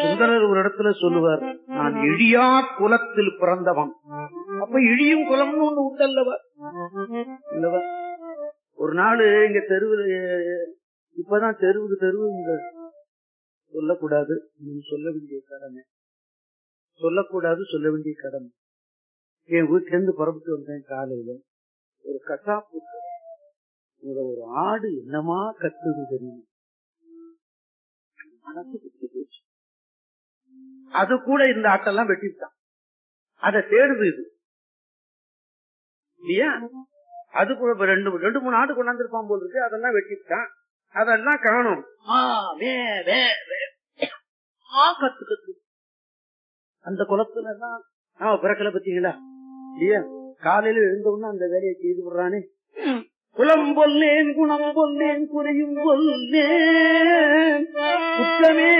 சுந்தரர் ஒரு இடத்துல சொல்லுவார் நான் இழியா குலத்தில் பிறந்தவன் அப்ப இழியும் குலம்னு ஒண்ணு உண்டல்லவா இல்லவா ஒரு நாள் இங்க தெருவில் இப்பதான் தெருவுக்கு தெருவு இங்க சொல்லக்கூடாது நீ சொல்ல வேண்டிய கடமை சொல்லக்கூடாது சொல்ல வேண்டிய கடமை என் வீட்டுல இருந்து புறப்பட்டு வந்தேன் காலையில ஒரு கசாப்பு இங்க ஒரு ஆடு என்னமா கத்துது தெரியும் மனசு பிடிச்சு போச்சு அது கூட இந்த ஆட்டெல்லாம் வெட்டிவிட்டான் அதை தேடுது இது இல்லையா அது கூட இப்ப ரெண்டு ரெண்டு மூணு ஆடு கொண்டாந்துருப்பான் போல் இருக்கு அதெல்லாம் வெட்டிவிட்டான் அதெல்லாம் காணும் ஆ, வே, வே, வே. ஆ, கத்து கத்து அந்த குளத்துல தான் ஆமா பிறக்கல பத்தீங்களா இல்லையா காலையில எழுந்த உடனே அந்த வேலையை செய்து விடுறானே குலம் பொல்லேன் குணம் பொல்லேன் குறையும் பொல்லேன் குற்றமே